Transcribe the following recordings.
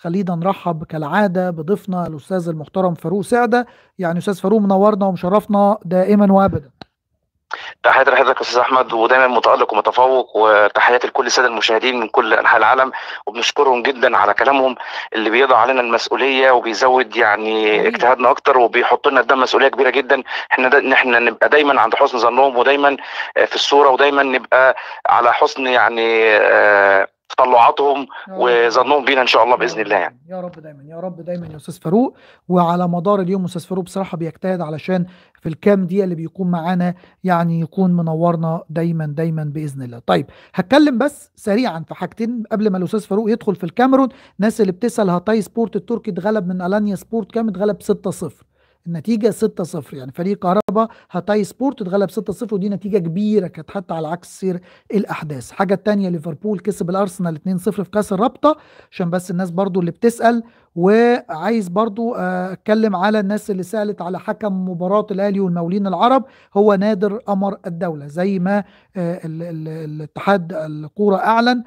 خلينا نرحب كالعادة بضيفنا الأستاذ المحترم فاروق سعدة يعني أستاذ فاروق منورنا ومشرفنا دائما وأبدا تحياتي لحضرتك يا استاذ احمد ودايما متالق ومتفوق وتحياتي لكل الساده المشاهدين من كل انحاء العالم وبنشكرهم جدا على كلامهم اللي بيضع علينا المسؤوليه وبيزود يعني اجتهادنا اكتر وبيحط لنا قدام مسؤوليه كبيره جدا احنا دا ان احنا نبقى دايما عند حسن ظنهم ودايما في الصوره ودايما نبقى على حسن يعني آه تطلعاتهم وظنهم بينا ان شاء الله باذن الله يعني يا رب دايما يا رب دايما يا استاذ فاروق وعلى مدار اليوم استاذ فاروق بصراحه بيجتهد علشان في الكام دقيقه اللي بيكون معانا يعني يكون منورنا دايما دايما باذن الله طيب هتكلم بس سريعا في حاجتين قبل ما الاستاذ فاروق يدخل في الكاميرون الناس اللي بتسال هاتاي سبورت التركي اتغلب من الانيا سبورت كام اتغلب 6-0 النتيجه 6-0 يعني فريق كهربا هاتاي سبورت اتغلب 6-0 ودي نتيجه كبيره كانت حتى على عكس سير الاحداث حاجه الثانيه ليفربول كسب الارسنال 2-0 في كاس الرابطه عشان بس الناس برضو اللي بتسال وعايز برضو اتكلم على الناس اللي سالت على حكم مباراه الاهلي والمولين العرب هو نادر قمر الدوله زي ما الاتحاد الكوره اعلن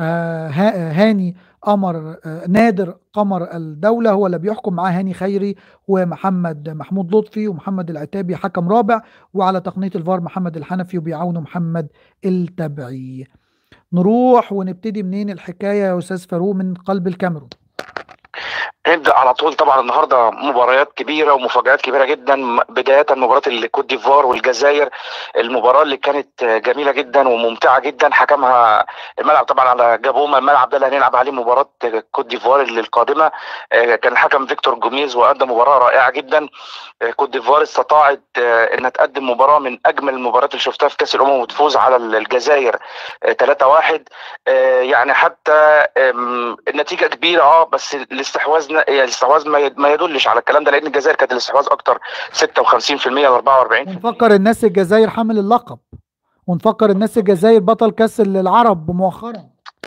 هاني قمر نادر قمر الدولة هو اللي بيحكم معاه هاني خيري ومحمد محمود لطفي ومحمد العتابي حكم رابع وعلى تقنية الفار محمد الحنفي وبيعاونه محمد التبعي نروح ونبتدي منين الحكاية يا أستاذ فاروق من قلب الكاميرون نبدا على طول طبعا النهارده مباريات كبيره ومفاجات كبيره جدا بدايه مباراه الكوت ديفوار والجزائر المباراه اللي كانت جميله جدا وممتعه جدا حكمها الملعب طبعا على جابوما الملعب ده اللي هنلعب عليه مباراه كوت ديفوار القادمه كان الحكم فيكتور جوميز وادى مباراه رائعه جدا كوت ديفوار استطاعت انها تقدم مباراه من اجمل المباريات اللي شفتها في كاس الامم وتفوز على الجزائر 3-1 يعني حتى النتيجه كبيره اه بس الاستحواذ الاستحواذ ما يدلش على الكلام ده لان الجزائر كانت الاستحواذ اكتر 56% ل 44% ونفكر الناس الجزائر حامل اللقب ونفكر الناس الجزائر بطل كاس العرب مؤخرا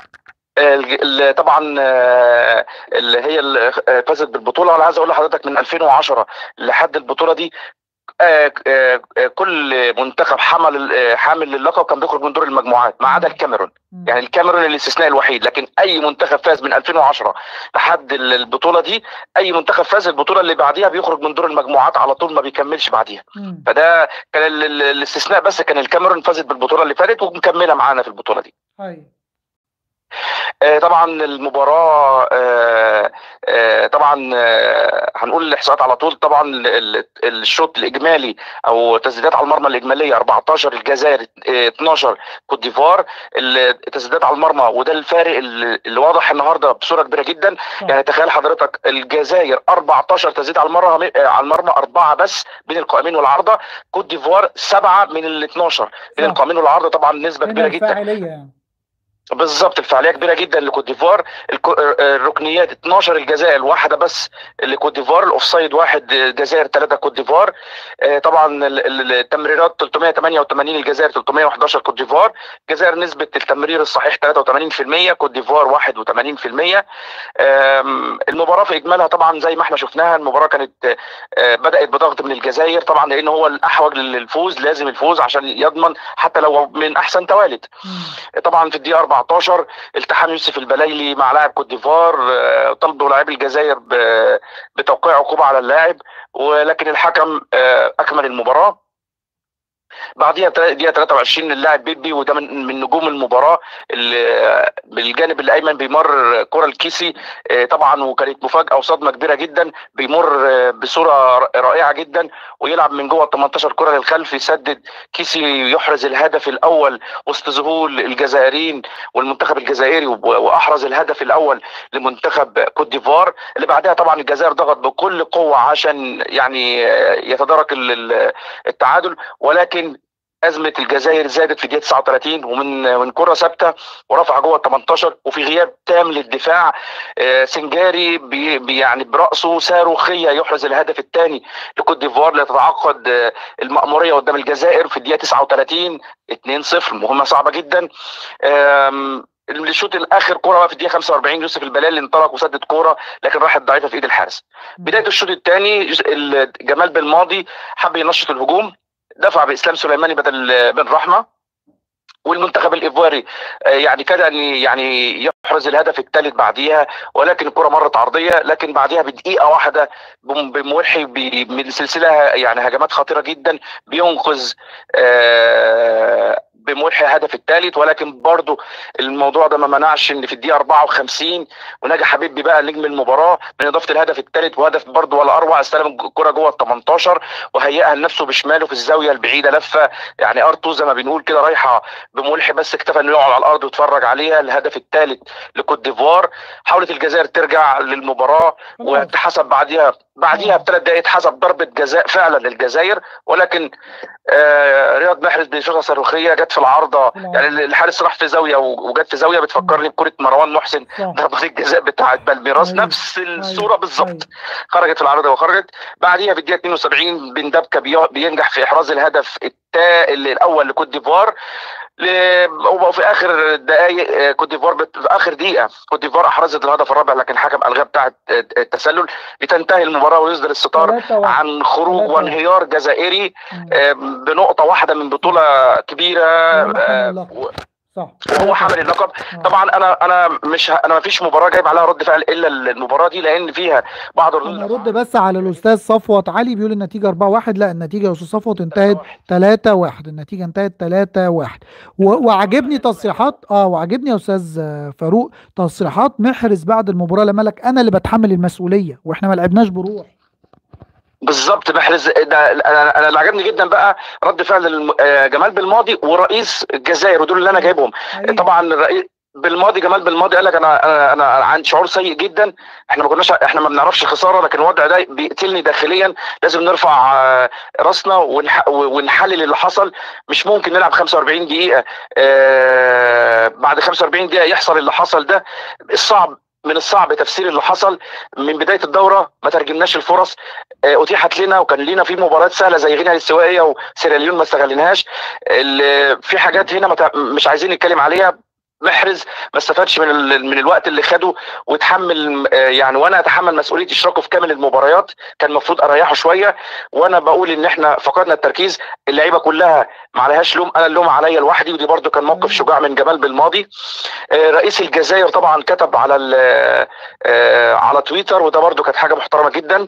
طبعا اللي هي اللي فازت بالبطوله وانا عايز اقول لحضرتك من 2010 لحد البطوله دي آه آه آه كل منتخب حمل حامل للقب كان بيخرج من دور المجموعات ما عدا الكاميرون يعني الكاميرون الاستثناء الوحيد لكن اي منتخب فاز من 2010 لحد البطوله دي اي منتخب فاز البطوله اللي بعديها بيخرج من دور المجموعات على طول ما بيكملش بعديها فده كان الاستثناء بس كان الكاميرون فازت بالبطوله اللي فاتت ومكمله معانا في البطوله دي أي. طبعا المباراه طبعا هنقول الاحصاءات على طول طبعا الشوط الاجمالي او تسديدات على المرمى الاجماليه 14 الجزائر 12 كوت ديفوار التسديدات على المرمى وده الفارق اللي واضح النهارده بصوره كبيره جدا يعني تخيل حضرتك الجزائر 14 تسديد على المرمى على المرمى اربعه بس بين القائمين والعارضه كوت ديفوار سبعه من ال 12 بين القائمين والعارضه طبعا نسبه كبيره جدا يعني. بالظبط الفعاليه كبيره جدا لكوت ديفوار الركنيات 12 الجزائر واحده بس لكوت ديفوار الاوفسايد واحد الجزائر ثلاثه كوت ديفوار طبعا التمريرات 388 الجزائر 311 كوت ديفوار الجزائر نسبه التمرير الصحيح 83% كوت ديفوار 81% المباراه في اجمالها طبعا زي ما احنا شفناها المباراه كانت بدات بضغط من الجزائر طبعا لان هو الاحوج للفوز لازم الفوز عشان يضمن حتى لو من احسن توالد طبعا في الدقيقه 14 التحام يوسف البلايلي مع لاعب كوت ديفوار طلبوا لاعبي الجزائر بتوقيع عقوبه على اللاعب ولكن الحكم اكمل المباراه بعديها دقيقه 23 اللاعب بيبي وده من, من نجوم المباراه اللي بالجانب الايمن بيمر كره الكيسي طبعا وكانت مفاجاه وصدمه كبيره جدا بيمر بصوره رائعه جدا ويلعب من جوه ال 18 كره للخلف يسدد كيسي يحرز الهدف الاول وسط ذهول الجزائريين والمنتخب الجزائري واحرز الهدف الاول لمنتخب كوت ديفوار اللي بعدها طبعا الجزائر ضغط بكل قوه عشان يعني يتدارك التعادل ولكن ازمه الجزائر زادت في دقيقه 39 ومن من كره ثابته ورفع جوه ال 18 وفي غياب تام للدفاع سنجاري بي يعني براسه صاروخيه يحرز الهدف الثاني لكوت ديفوار لتتعقد المأموريه قدام الجزائر في الدقيقه 39 2-0 مهمه صعبه جدا الشوط الاخر كوره بقى في الدقيقه 45 يوسف البلال انطلق وسدد كوره لكن راحت ضعيفه في ايد الحارس بدايه الشوط الثاني جمال بالماضي حب ينشط الهجوم دفع باسلام سليماني بدل بن رحمه والمنتخب الايفواري آه، يعني كاد ان يعني يحرز الهدف الثالث بعديها ولكن الكره مرت عرضيه لكن بعديها بدقيقه واحده بم- بملحي ب- من سلسله يعني هجمات خطيره جدا بينقذ آه، بملحي الهدف الثالث ولكن برضو الموضوع ده ما منعش ان في الدقيقه 54 ونجا حبيبي بقى نجم المباراه من اضافه الهدف الثالث وهدف برضو ولا اروع استلم الكره جوه ال 18 وهيئها لنفسه بشماله في الزاويه البعيده لفه يعني ار2 زي ما بنقول كده رايحه بملحي بس اكتفى انه يقعد على الارض ويتفرج عليها الهدف الثالث لكوت ديفوار حاولت الجزائر ترجع للمباراه خلاص واتحسب بعديها بعديها اه بثلاث دقائق اتحسب ضربه جزاء فعلا للجزائر ولكن آه رياض محرز بشوطه صاروخيه جت في العارضه يعني العرض الحارس راح في زاويه و- وجت في زاويه مم. بتفكرني بكره مروان محسن صح ضربه الجزاء بتاعت بالميراس ايوه نفس ايوه الصوره بالظبط ايوه خرجت في العارضه وخرجت بعديها في الدقيقه 72 بن دبكه بي- بينجح في احراز الهدف التا... الاول لكوت ديفوار ل- وفي اخر دقائق آه، كوت ديفوار بت... في اخر دقيقه كوت ديفوار احرزت الهدف الرابع لكن حكم الغى بتاعه التسلل لتنتهي المباراه ويصدر الستار 3 1 عن خروج 3 1 وانهيار جزائري مم. آه، بنقطه واحده من بطوله كبيره وهو حامل آه، اللقب و- صح وهو 3 حامل 1 اللقب اه طبعا انا انا مش ه... انا ما فيش مباراه جايب عليها رد فعل الا المباراه دي لان فيها بعض ردود انا ارد الافعال بس على الاستاذ صفوت علي بيقول النتيجه 4 1 لا النتيجه يا استاذ صفوت 3 انتهت 1 3 1 النتيجه انتهت 3 1 و- وعجبني تصريحات اه وعجبني يا استاذ آه، فاروق تصريحات محرز بعد المباراه لما قالك انا اللي بتحمل المسؤوليه واحنا ما لعبناش بروح بالظبط محرز ده انا انا اللي عجبني جدا بقى رد فعل الم- آه، جمال بالماضي ورئيس الجزائر ودول اللي انا جايبهم حقيقي طبعا الرئيس بالماضي جمال بالماضي قال لك انا انا انا عندي شعور سيء جدا احنا ما كناش احنا ما بنعرفش الخساره لكن الوضع ده بيقتلني داخليا لازم نرفع آه، راسنا ونح- ونحلل اللي حصل مش ممكن نلعب 45 دقيقه آه، بعد 45 دقيقه يحصل اللي حصل ده الصعب من الصعب تفسير اللي حصل من بدايه الدوره ما ترجمناش الفرص آه، اتيحت لنا وكان لينا في مباريات سهله زي غينيا الاستوائيه وسيراليون ما استغليناهاش ال- في حاجات هنا ما تع- مش عايزين نتكلم عليها محرز ما استفادش من ال- من الوقت اللي خده وتحمل آه، يعني وانا اتحمل مسؤوليه اشراكه في كامل المباريات كان المفروض اريحه شويه وانا بقول ان احنا فقدنا التركيز اللعيبه كلها ما عليهاش لوم انا اللوم عليا لوحدي ودي برده كان موقف ايوه شجاع من جمال بالماضي آه، رئيس الجزائر طبعا كتب على ال- آه، على تويتر وده برده كانت حاجه محترمه جدا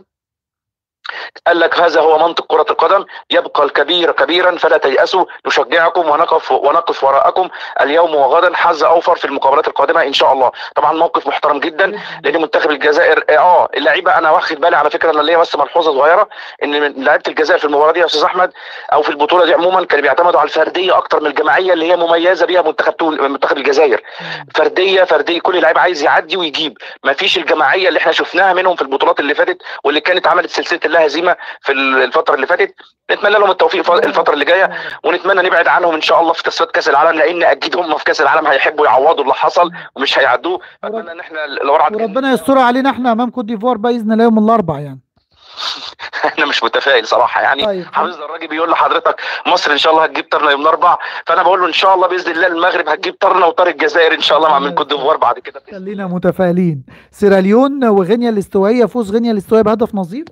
قال لك هذا هو منطق كرة القدم يبقى الكبير كبيرا فلا تيأسوا نشجعكم ونقف ونقف وراءكم اليوم وغدا حظ أوفر في المقابلات القادمة إن شاء الله طبعا موقف محترم جدا جدا لأن منتخب الجزائر اه اللعيبة أنا واخد بالي على فكرة أنا ليا بس ملحوظة صغيرة إن من لعيبة الجزائر في المباراة دي يا أستاذ أحمد أو في البطولة دي عموما كانوا بيعتمدوا على الفردية أكتر من الجماعية اللي هي مميزة بيها منتخب تون- منتخب الجزائر مم. فرديه فرديه كل لعيب عايز يعدي ويجيب ما فيش الجماعيه اللي احنا شفناها منهم في البطولات اللي فاتت واللي كانت عملت سلسله اللا هزيمه في الفتره اللي فاتت نتمنى لهم التوفيق ف- يا رب الفتره اللي جايه يا رب ونتمنى نبعد عنهم ان شاء الله في تصفيات كاس العالم لان اكيد هم في كاس العالم هيحبوا يعوضوا اللي حصل مم. ومش هيعدوه ورب اتمنى ان احنا الورعه تجيب وربنا يسترها علينا احنا امام كوت ديفوار باذن الله يوم الاربعاء يعني انا مش متفائل صراحه يعني طيب حافظ الراجل بيقول لحضرتك مصر ان شاء الله هتجيب طرنا يوم الاربع فانا بقول له ان شاء الله باذن الله المغرب هتجيب طرنا وطار الجزائر ان شاء الله مع ربنا من كوت يسترها ديفوار بعد كده بإذن خلينا متفائلين سيراليون وغينيا الاستوائيه فوز غينيا الاستوائيه بهدف نظيف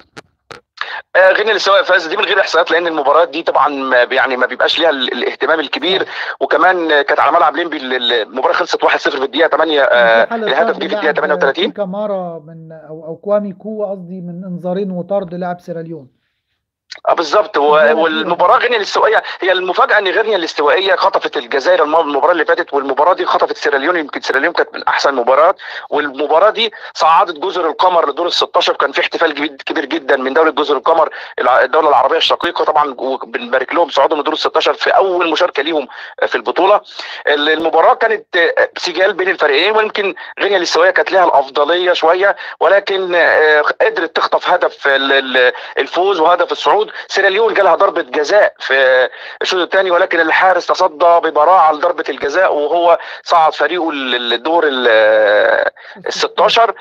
آه، غينيا الاستواء فاز دي من غير احصائيات لان المباريات دي طبعا ما يعني ما بيبقاش ليها ال- الاهتمام الكبير صح وكمان آه، كانت على ملعب ليمبي ال- المباراه خلصت 1-0 في الدقيقه 8 كان في آه، حاله الهدف طرد جه في الدقيقه لاعب 38 كيكا مارا من او او كوامي كو قصدي من انذارين وطرد لاعب سيراليون اه بالظبط في و- الدقيقه الاخيره والمباراه كمان غينيا الاستوائيه هي المفاجاه ان غينيا الاستوائيه خطفت الجزائر الم- المباراه اللي فاتت والمباراه دي خطفت سيراليون يمكن سيراليون كانت من احسن المباريات والمباراه دي صعدت جزر القمر لدور ال 16 كان في احتفال كبير كبير جدا من دوله جزر القمر الع- الدوله العربيه الشقيقه طبعا وبنبارك لهم صعودهم لدور ال 16 في اول مشاركه ليهم في البطوله ال- المباراه كانت آه، سجال بين الفريقين ويمكن غينيا الاستوائيه كانت لها الافضليه شويه ولكن آه، قدرت تخطف هدف ال- ال- الفوز وهدف الصعود سيراليون جالها ضربه جزاء في الشوط الثاني ولكن الحارس تصدى ببراعه لضربه الجزاء وهو صعد فريقه ال- الدور ال ال 16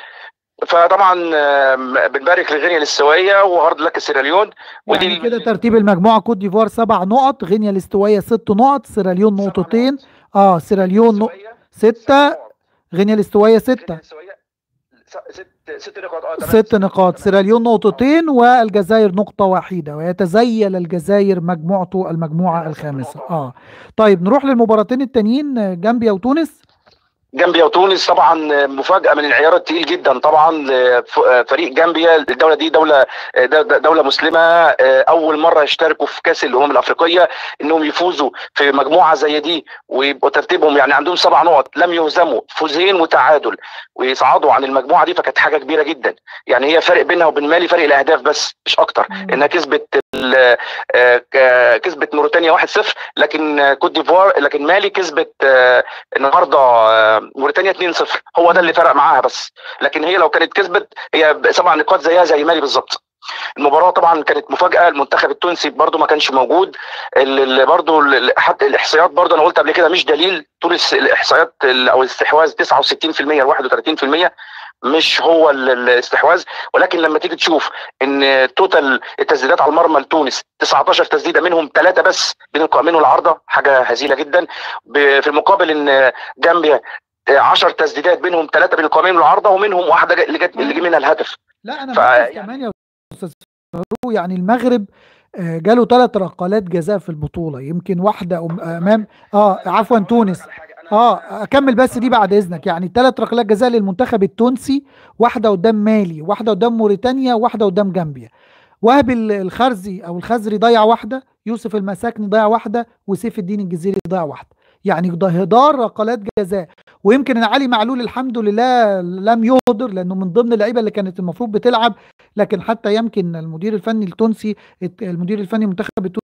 فطبعا آم، بنبارك لغينيا الاستوائيه وهارد لك سيراليون ودي يعني ال- كده ترتيب المجموعه كوت ديفوار سبع نقط غينيا الاستوائيه ست نقط سيراليون سبع نقطتين نقط اه سيراليون نق- الاستوائيه سبع ستة نقط غينيا الاستوائيه غينيا ستة الاستوائيه ست ست نقاط اه تمام ست نقاط سيراليون نقطتين والجزائر نقطة واحدة ويتزيل الجزائر مجموعته المجموعة الخامسة اه طيب نروح للمباراتين التانيين جامبيا وتونس جامبيا وتونس طبعا مفاجاه من العيار التقيل جدا طبعا فريق جامبيا الدوله دي دوله دوله مسلمه اول مره يشتركوا في كاس الامم الافريقيه انهم يفوزوا في مجموعه زي دي ويبقوا ترتيبهم يعني عندهم سبع نقط لم يهزموا فوزين وتعادل ويصعدوا عن المجموعه دي فكانت حاجه كبيره جدا يعني هي فرق بينها وبين مالي فرق الاهداف بس مش اكتر انها كسبت كسبت موريتانيا 1-0 لكن كوت ديفوار لكن مالي كسبت النهارده موريتانيا 2-0 هو ده اللي فرق معاها بس لكن هي لو كانت كسبت هي سبع نقاط زيها زي مالي بالظبط المباراه طبعا كانت مفاجاه المنتخب التونسي برده ما كانش موجود اللي برده حتى الاحصائيات برده انا قلت قبل كده مش دليل تونس الاحصائيات او الاستحواذ 69% ل 31% مش هو الاستحواذ ولكن لما تيجي تشوف ان توتال التسديدات على المرمى لتونس 19 تسديده منهم ثلاثه بس بين القائمين والعارضه حاجه هزيله جدا في المقابل ان جامبيا 10 تسديدات بينهم ثلاثه بين القائمين والعارضه ومنهم واحده اللي جت اللي جه منها الهدف لا انا ف... يعني كمان يا استاذ يعني المغرب جاله ثلاث ركلات جزاء في البطوله يمكن واحده امام اه عفوا تونس اه اكمل بس دي بعد اذنك يعني ثلاث ركلات جزاء للمنتخب التونسي واحده قدام مالي واحده قدام موريتانيا واحده قدام جامبيا وهب الخرزي او الخزري ضيع واحده يوسف المساكني ضيع واحده وسيف الدين الجزيري ضيع واحده يعني هدار ركلات جزاء ويمكن ان علي معلول الحمد لله لم يهدر لانه من ضمن اللعيبه اللي كانت المفروض بتلعب لكن حتى يمكن المدير الفني التونسي المدير الفني المنتخب التونسي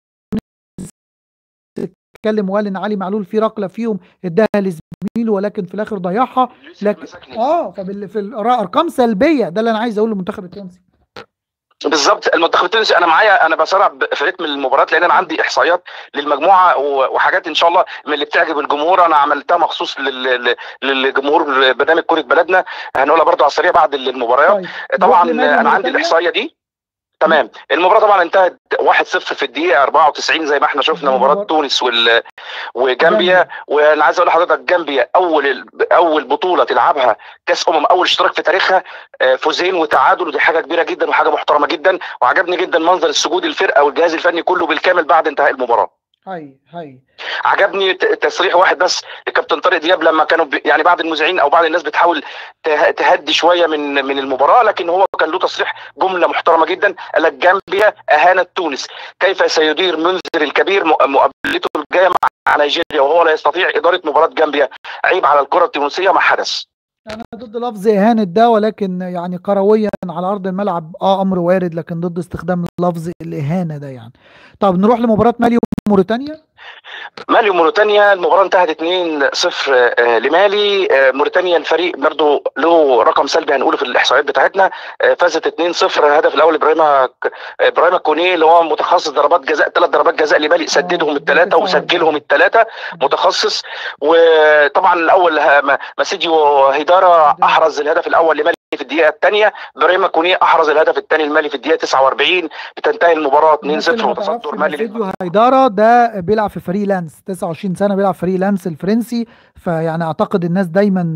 اتكلم وقال ان علي معلول في ركله فيهم اداها لزميله ولكن في الاخر ضيعها لكن اه فبال في ارقام سلبيه ده اللي انا عايز اقوله للمنتخب التونسي بالظبط المنتخب التونسي انا معايا انا بسرع في رتم المباريات لان انا عندي احصائيات للمجموعه وحاجات ان شاء الله من اللي بتعجب الجمهور انا عملتها مخصوص للجمهور برنامج كره بلدنا هنقولها برضو على السريع بعد المباريات طيب. طبعا انا عندي الاحصائيه دي تمام المباراه طبعا انتهت 1-0 في الدقيقه 94 زي ما احنا شفنا مباراه تونس وال وجامبيا وانا عايز اقول لحضرتك جامبيا اول اول بطوله تلعبها كاس امم اول اشتراك في تاريخها فوزين وتعادل ودي حاجه كبيره جدا وحاجه محترمه جدا وعجبني جدا منظر السجود الفرقه والجهاز الفني كله بالكامل بعد انتهاء المباراه هاي هاي عجبني تصريح واحد بس لكابتن طارق دياب لما كانوا يعني بعض المذيعين او بعض الناس بتحاول تهدي شويه من من المباراه لكن هو كان له تصريح جمله محترمه جدا قال لك جامبيا اهانت تونس كيف سيدير منذر الكبير مقابلته الجايه مع نيجيريا وهو لا يستطيع اداره مباراه جامبيا عيب على الكره التونسيه ما حدث انا ضد لفظ اهانه ده ولكن يعني كرويا على ارض الملعب اه امر وارد لكن ضد استخدام لفظ الاهانه ده يعني طب نروح لمباراه مالي وموريتانيا مالي وموريتانيا المباراه انتهت 2-0 لمالي موريتانيا الفريق برضو له رقم سلبي هنقوله في الاحصائيات بتاعتنا فازت 2-0 الهدف الاول ابراهيم ابراهيم كونيه اللي هو متخصص ضربات جزاء ثلاث ضربات جزاء لمالي سددهم الثلاثه وسجلهم الثلاثه متخصص وطبعا الاول مسيديو هيدارا احرز الهدف الاول لمالي في الدقيقه الثانيه ابراهيم كونيه احرز الهدف الثاني المالي في الدقيقه 49 بتنتهي المباراه 2-0 وتصدر مالي مسيديو هيدارا ده بيلعب في فريق لانس 29 سنه بيلعب في فريق لانس الفرنسي فيعني اعتقد الناس دايما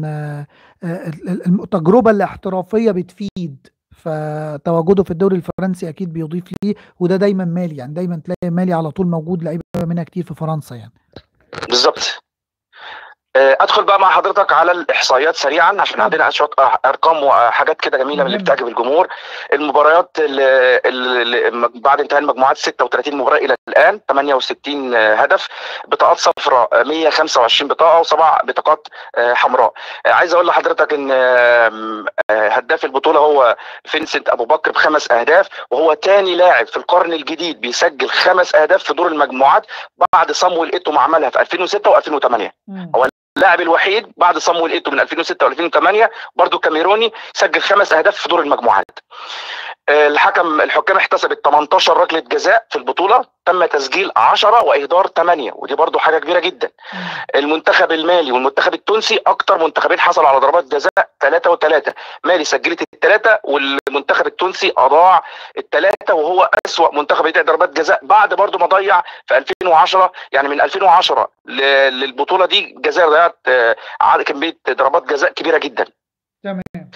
التجربه الاحترافيه بتفيد فتواجده في الدوري الفرنسي اكيد بيضيف ليه وده دايما مالي يعني دايما تلاقي مالي على طول موجود لعيبه منها كتير في فرنسا يعني بالظبط ادخل بقى مع حضرتك على الاحصائيات سريعا عشان عندنا شويه ارقام وحاجات كده جميله من اللي بتعجب الجمهور المباريات اللي اللي بعد انتهاء المجموعات 36 مباراه الى الان 68 هدف بطاقات صفراء 125 بطاقه وسبع بطاقات حمراء عايز اقول لحضرتك ان هداف البطوله هو فينسنت ابو بكر بخمس اهداف وهو ثاني لاعب في القرن الجديد بيسجل خمس اهداف في دور المجموعات بعد صامويل ايتو ما عملها في 2006 و2008 هو اللاعب الوحيد بعد صامويل ايتو من 2006 و2008 برضه كاميروني سجل خمس اهداف في دور المجموعات الحكم الحكام احتسبت 18 ركله جزاء في البطوله تم تسجيل 10 واهدار 8 ودي برضو حاجه كبيره جدا المنتخب المالي والمنتخب التونسي اكتر منتخبين حصلوا على ضربات جزاء 3 و3 مالي سجلت الثلاثه والمنتخب التونسي اضاع الثلاثه وهو اسوا منتخب يضيع ضربات جزاء بعد برضو ما ضيع في 2010 يعني من 2010 للبطوله دي الجزائر ضيعت كميه ضربات جزاء كبيره جدا تمام تمام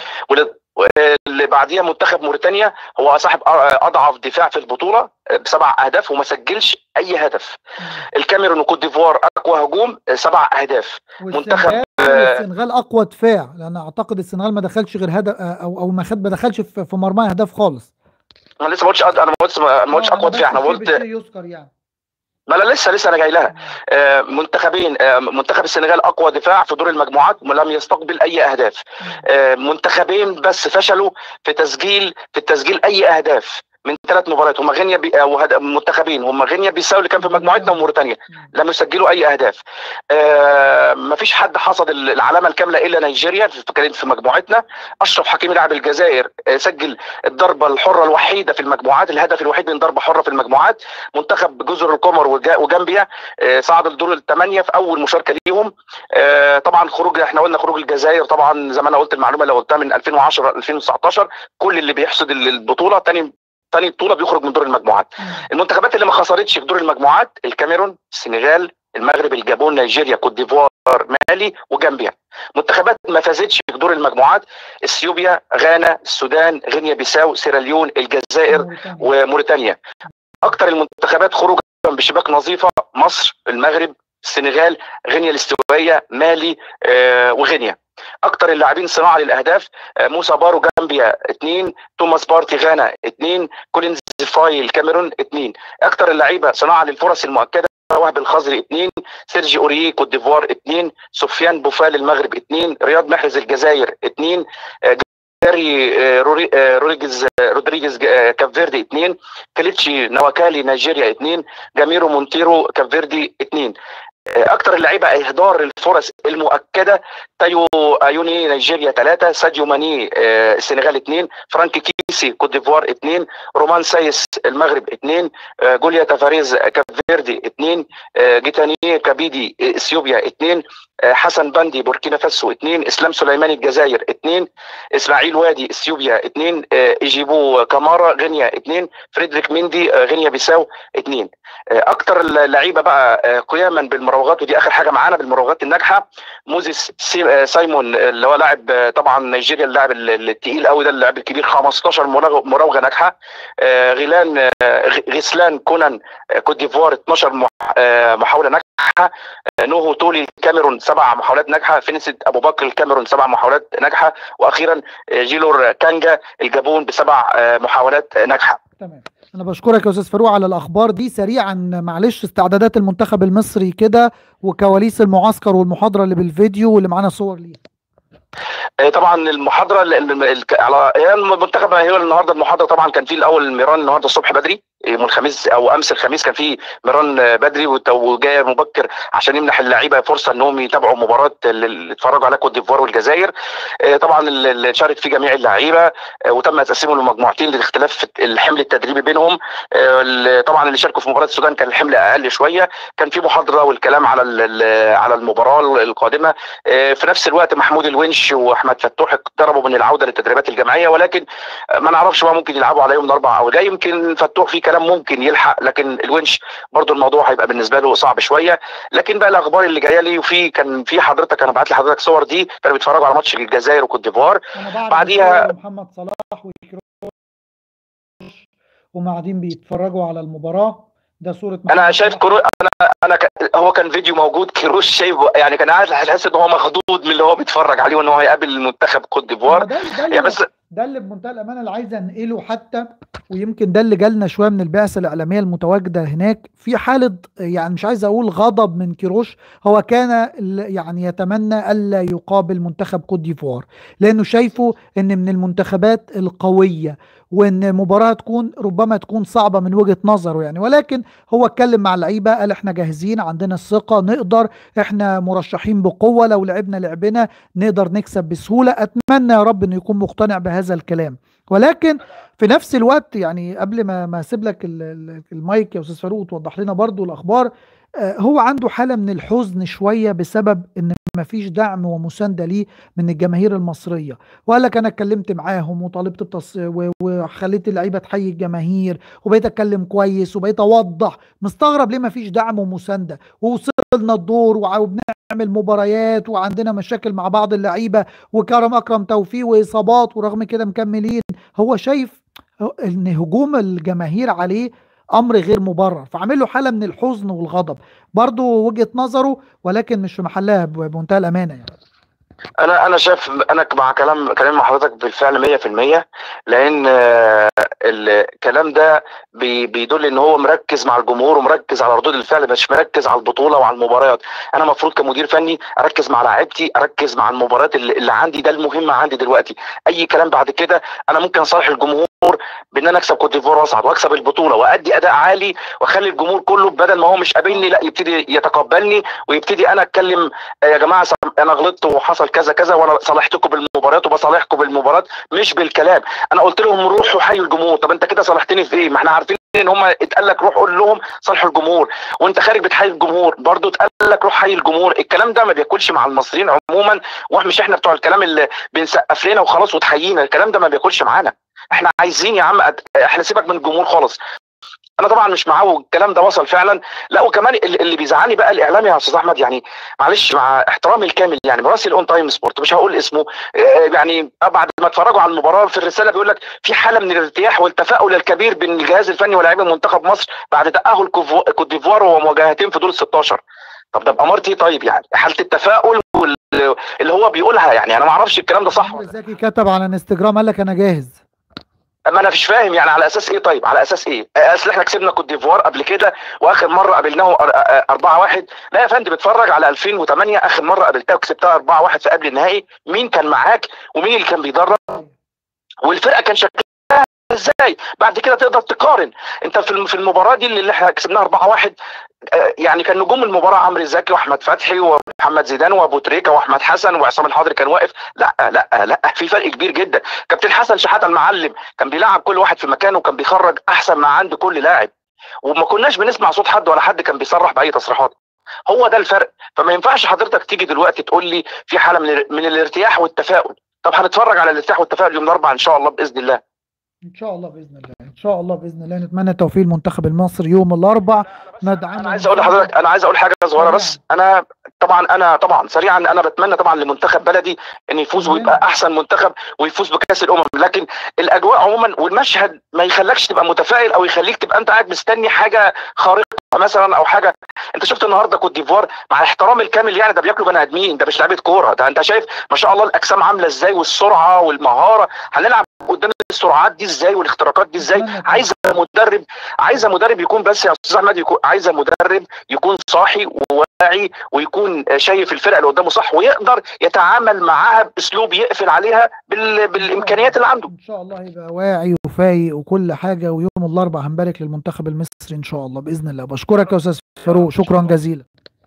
اللي بعديها منتخب موريتانيا هو صاحب اضعف دفاع في البطوله بسبع اهداف وما سجلش اي هدف الكاميرون وكوت ديفوار اقوى هجوم سبع اهداف منتخب السنغال اقوى دفاع لان اعتقد السنغال ما دخلش غير هدف او او ما خد ما دخلش في مرمى اهداف خالص انا لسه ما قلتش انا ما قلتش ما قلتش اقوى دفاع انا قلت يذكر يعني ما لا لسه لسه انا جاي لها آه منتخبين آه منتخب السنغال اقوى دفاع في دور المجموعات ولم يستقبل اي اهداف آه منتخبين بس فشلوا في تسجيل في التسجيل اي اهداف من ثلاث مباريات هم غينيا بي... او هد... منتخبين هم غينيا بيساو اللي كان في مجموعتنا وموريتانيا لم يسجلوا اي اهداف آه ما فيش حد حصد العلامه الكامله الا نيجيريا في في مجموعتنا اشرف حكيمي لاعب الجزائر آه سجل الضربه الحره الوحيده في المجموعات الهدف الوحيد من ضربه حره في المجموعات منتخب جزر القمر وجا... وجامبيا آه صعد لدور الثمانيه في اول مشاركه ليهم آه طبعا خروج احنا قلنا خروج الجزائر طبعا زي ما انا قلت المعلومه اللي قلتها من 2010 2019 كل اللي بيحصد البطوله ثاني ثاني بطوله بيخرج من دور المجموعات المنتخبات اللي ما خسرتش في دور المجموعات الكاميرون السنغال المغرب الجابون نيجيريا كوت ديفوار مالي وجامبيا منتخبات ما فازتش في دور المجموعات اثيوبيا غانا السودان غينيا بيساو سيراليون الجزائر وموريتانيا اكثر المنتخبات خروجا بشباك نظيفه مصر المغرب السنغال غينيا الاستوائيه مالي آه وغينيا اكتر اللاعبين صناعه للاهداف موسى بارو جامبيا اثنين توماس بارتي غانا اثنين كولينز فاي الكاميرون اثنين اكتر اللعيبه صناعه للفرص المؤكده وهب الخضري اثنين سيرجي اوريي كوت ديفوار اثنين سفيان بوفال المغرب اثنين رياض محرز الجزائر اثنين جاري رودريجز رودريجز كاب فيردي اثنين كليتشي نواكالي نيجيريا اثنين جاميرو مونتيرو كاب فيردي اثنين اكتر اللعيبه اهدار الفرص المؤكده تايو ايوني نيجيريا ثلاثه ساديو ماني السنغال اثنين فرانك كيسي كوت ديفوار اثنين رومان سايس المغرب اثنين جوليا تافاريز كاب فيردي اثنين جيتاني كابيدي اثيوبيا اثنين حسن باندي بوركينا فاسو اثنين اسلام سليماني الجزائر اثنين اسماعيل وادي اثيوبيا اثنين ايجيبو كامارا غينيا اثنين فريدريك ميندي غينيا بيساو اثنين اكتر اللعيبه بقى قياما بالمراوغات ودي اخر حاجه معانا بالمراوغات الناجحه موزيس سايمون اللي هو لاعب طبعا نيجيريا اللاعب الثقيل قوي ده اللاعب الكبير 15 مراوغه ناجحه غيلان غسلان كونان كوت ديفوار 12 محاوله ناجحه نوهو تولي الكاميرون سبع محاولات ناجحه فينيسيت ابو بكر الكاميرون سبع محاولات ناجحه واخيرا جيلور كانجا الجابون بسبع محاولات ناجحه تمام انا بشكرك يا استاذ فاروق على الاخبار دي سريعا معلش استعدادات المنتخب المصري كده وكواليس المعسكر والمحاضره اللي بالفيديو واللي معانا صور ليها طبعا المحاضره على المنتخب هي النهارده المحاضره طبعا كان في الاول ميران النهارده الصبح بدري يوم الخميس او امس الخميس كان في ميران بدري وجاي مبكر عشان يمنح اللعيبه فرصه انهم يتابعوا مباراه اللي اتفرجوا على كوت ديفوار والجزائر طبعا اللي شارك فيه جميع اللعيبه وتم تقسيمهم لمجموعتين لاختلاف الحمل التدريبي بينهم طبعا اللي شاركوا في مباراه السودان كان الحمل اقل شويه كان في محاضره والكلام على على المباراه القادمه في نفس الوقت محمود الونش واحمد فتوح اقتربوا من العوده للتدريبات الجماعيه ولكن ما نعرفش بقى ممكن يلعبوا على يوم الاربعاء او جاي يمكن فتوح في كلام ممكن يلحق لكن الونش برضو الموضوع هيبقى بالنسبه له صعب شويه لكن بقى الاخبار اللي جايه لي وفي كان في حضرتك انا بعت لحضرتك صور دي كانوا بيتفرجوا على ماتش الجزائر وكوت ديفوار بعديها محمد صلاح وكروش وهم قاعدين بيتفرجوا على المباراه ده صوره انا شايف كرو انا انا ك... هو كان فيديو موجود كروش شايف يعني كان قاعد هتحس ان هو مخضوض من اللي هو بيتفرج عليه وان هو هيقابل المنتخب كوت ديفوار ده, ده يعني بس ده اللي بمنتهى الامانه اللي عايز انقله حتى ويمكن ده اللي جالنا شويه من البعثه الاعلاميه المتواجده هناك في حاله يعني مش عايز اقول غضب من كيروش هو كان يعني يتمنى الا يقابل منتخب كوت ديفوار لانه شايفه ان من المنتخبات القويه وان مباراه تكون ربما تكون صعبه من وجهه نظره يعني ولكن هو اتكلم مع اللعيبه قال احنا جاهزين عندنا الثقه نقدر احنا مرشحين بقوه لو لعبنا لعبنا نقدر نكسب بسهوله اتمنى يا رب انه يكون مقتنع بهذا الكلام ولكن في نفس الوقت يعني قبل ما ما اسيب لك المايك يا استاذ فاروق وتوضح لنا برضو الاخبار آه، هو عنده حالة من الحزن شوية بسبب ان مفيش دعم ومساندة ليه من الجماهير المصرية وقال لك انا اتكلمت معاهم وطالبت بتص... و- وخليت اللعيبة تحيي الجماهير وبقيت اتكلم كويس وبقيت اوضح مستغرب ليه مفيش دعم ومساندة ووصلنا الدور وع- وبنعمل مباريات وعندنا مشاكل مع بعض اللعيبة وكرم اكرم توفيق واصابات ورغم كده مكملين هو شايف ان هجوم الجماهير عليه امر غير مبرر فعامل له حاله من الحزن والغضب برضه وجهه نظره ولكن مش في محلها ب- بمنتهى الامانه يعني انا انا شايف انا مع كلام كلام مع حضرتك بالفعل 100% لان آه، الكلام ده بي- بيدل ان هو مركز مع الجمهور ومركز على ردود الفعل مش مركز على البطوله وعلى المباريات انا المفروض كمدير فني اركز مع لاعيبتي اركز مع المباريات اللي, اللي عندي ده المهم عندي دلوقتي اي كلام بعد كده انا ممكن اصالح الجمهور بان انا اكسب كوت ديفوار واصعد واكسب البطوله وادي اداء عالي واخلي الجمهور كله بدل ما هو مش قابلني لا يبتدي يتقبلني ويبتدي انا اتكلم آه، يا جماعه سم- انا غلطت وحصل كذا كذا وانا صالحتكم بالمباريات وبصالحكم بالمباريات مش بالكلام انا قلت لهم روحوا حيوا الجمهور طب انت كده صالحتني في ايه ما احنا عارفين ان هم اتقال لك روح قول لهم صالحوا الجمهور وانت خارج بتحيي الجمهور برضو اتقال لك روح حيي الجمهور الكلام ده ما بياكلش مع المصريين عموما ومش احنا بتوع الكلام اللي بنسقف لنا وخلاص وتحيينا الكلام ده ما بياكلش معانا احنا عايزين يا عم أد- احنا سيبك من الجمهور خالص انا طبعا مش معاه والكلام ده وصل فعلا لا وكمان اللي اللي بيزعلني بقى الاعلام يا استاذ احمد يعني معلش مع احترامي الكامل يعني مراسل اون تايم سبورت مش هقول اسمه آه، يعني بعد ما اتفرجوا على المباراه في الرساله بيقول لك في حاله من الارتياح والتفاؤل الكبير بين الجهاز الفني ولاعيبه منتخب مصر بعد تاهل كوفو- كوت ديفوار ومواجهتين في دور ال 16 طب ده بامارتي طيب يعني حاله التفاؤل وال- اللي هو بيقولها يعني انا ما اعرفش الكلام ده صح عمرو ولا زكي كتب على انستجرام قال لك انا جاهز ما انا مش فاهم يعني على اساس ايه طيب على اساس ايه اصل احنا كسبنا كوت ديفوار قبل كده واخر مره قابلناه 4 1 لا يا فندم اتفرج على 2008 اخر مره قابلتها وكسبتها 4 1 في قبل النهائي مين كان معاك ومين اللي كان بيدرب والفرقه كان شكلها ازاي بعد كده تقدر تقارن انت في الم- في المباراه دي اللي احنا كسبناها 4 1 يعني كان نجوم المباراه عمرو زكي واحمد فتحي ومحمد زيدان وابو تريكه واحمد حسن وعصام الحضري كان واقف لا لا لا في فرق كبير جدا كابتن حسن شحاته المعلم كان بيلعب كل واحد في مكانه وكان بيخرج احسن ما عند كل لاعب وما كناش بنسمع صوت حد ولا حد كان بيصرح باي تصريحات هو ده الفرق فما ينفعش حضرتك تيجي دلوقتي تقول لي في حاله من ال- من الارتياح والتفاؤل طب هنتفرج على الارتياح والتفاؤل يوم الاربعاء ان شاء الله باذن الله ان شاء الله باذن الله ان شاء الله باذن الله نتمنى توفيق المنتخب المصري يوم الاربع ندعمه انا عايز اقول لحضرتك انا عايز اقول حاجه صغيره بس انا طبعا انا طبعا سريعا انا بتمنى طبعا لمنتخب بلدي ان يفوز ويبقى احسن منتخب ويفوز بكاس الامم لكن الاجواء عموما والمشهد ما يخلكش تبقى متفائل او يخليك تبقى انت قاعد مستني حاجه خارقه مثلا او حاجه انت شفت النهارده كوت ديفوار مع الاحترام الكامل يعني ده بياكلوا بني ادمين ده مش لعيبه كوره ده انت شايف ما شاء الله الاجسام عامله ازاي والسرعه والمهاره هنلعب قدام السرعات دي ازاي والاختراقات دي ازاي أتمنى عايزه مدرب عايزه مدرب يكون بس يا استاذ احمد يكون عايزه مدرب يكون صاحي وواعي ويكون شايف الفرقه اللي قدامه صح ويقدر يتعامل معاها باسلوب يقفل عليها بال... بالامكانيات اللي عنده ان شاء الله يبقى واعي وفايق وكل حاجه ويوم الاربع هنبارك للمنتخب المصري ان شاء الله باذن الله بشكرك يا استاذ فاروق شكرا جزيلا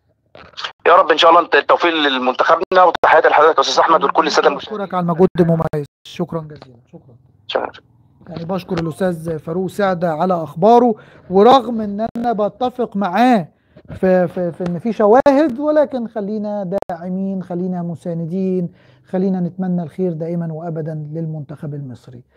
يا رب ان شاء الله التوفيق لمنتخبنا وتحياتي لحضرتك يا استاذ احمد ولكل الساده المشاهدين بشكرك على المجهود المميز شكرا جزيلا شكرا شكراً. يعني بشكر الاستاذ فاروق سعده على اخباره ورغم ان انا بتفق معاه في في في ان في شواهد ولكن خلينا داعمين خلينا مساندين خلينا نتمنى الخير دائما وابدا للمنتخب المصري